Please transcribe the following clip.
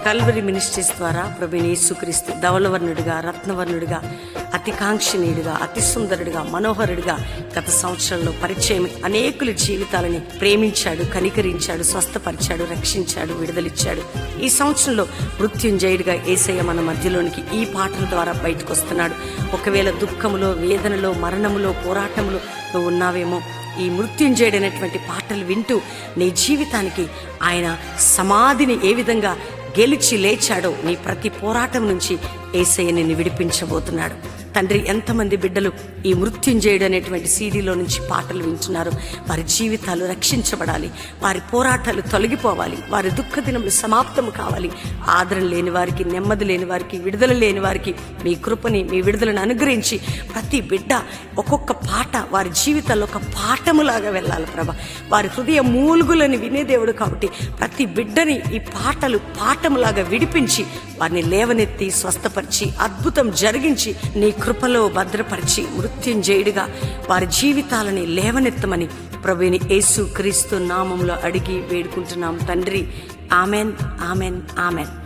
Calvary ministries ద్వారా ప్రభుని యేసుక్రీస్తు ధవలవర్ణుడిగా రత్నవర్ణుడిగా అతి కాంక్షణీయుడిగా అతి సుందరుడిగా మనోహరుడిగా గత సంవత్సరంలో పరిచయం అనేకుల జీవితాలని ప్రేమించాడు కనికరించాడు స్వస్థపరిచాడు రక్షించాడు విడుదలిచ్చాడు ఈ సంవత్సరంలో మృత్యుంజయుడిగా ఏసయ్య మన మధ్యలోనికి ఈ పాటల ద్వారా బయటకు వస్తున్నాడు ఒకవేళ దుఃఖములో వేదనలో మరణములో పోరాటములో నువ్వు ఉన్నావేమో ఈ మృత్యుంజయుడైనటువంటి పాటలు వింటూ నీ జీవితానికి ఆయన సమాధిని ఏ విధంగా గెలిచి లేచాడో నీ ప్రతి పోరాటం నుంచి ఏసయ్య నిన్ను విడిపించబోతున్నాడు తండ్రి ఎంతమంది బిడ్డలు ఈ మృత్యుంజయుడు అనేటువంటి సీడీలో నుంచి పాటలు వింటున్నారు వారి జీవితాలు రక్షించబడాలి వారి పోరాటాలు తొలగిపోవాలి వారి దుఃఖ దినములు సమాప్తం కావాలి ఆదరణ లేని వారికి నెమ్మది లేని వారికి విడుదల లేని వారికి మీ కృపని మీ విడుదలను అనుగ్రహించి ప్రతి బిడ్డ ఒక్కొక్క పాట వారి జీవితాల్లో ఒక పాఠములాగా వెళ్ళాలి ప్రభ వారి హృదయ మూలుగులని వినే దేవుడు కాబట్టి ప్రతి బిడ్డని ఈ పాటలు పాఠములాగా విడిపించి వారిని లేవనెత్తి స్వస్థపరిచి అద్భుతం జరిగించి నీ కృపలో భద్రపరిచి మృత్యుంజయుడిగా వారి జీవితాలని లేవనెత్తమని ప్రభుని యేసు క్రీస్తు నామంలో అడిగి వేడుకుంటున్నాం తండ్రి ఆమెన్ ఆమెన్ ఆమెన్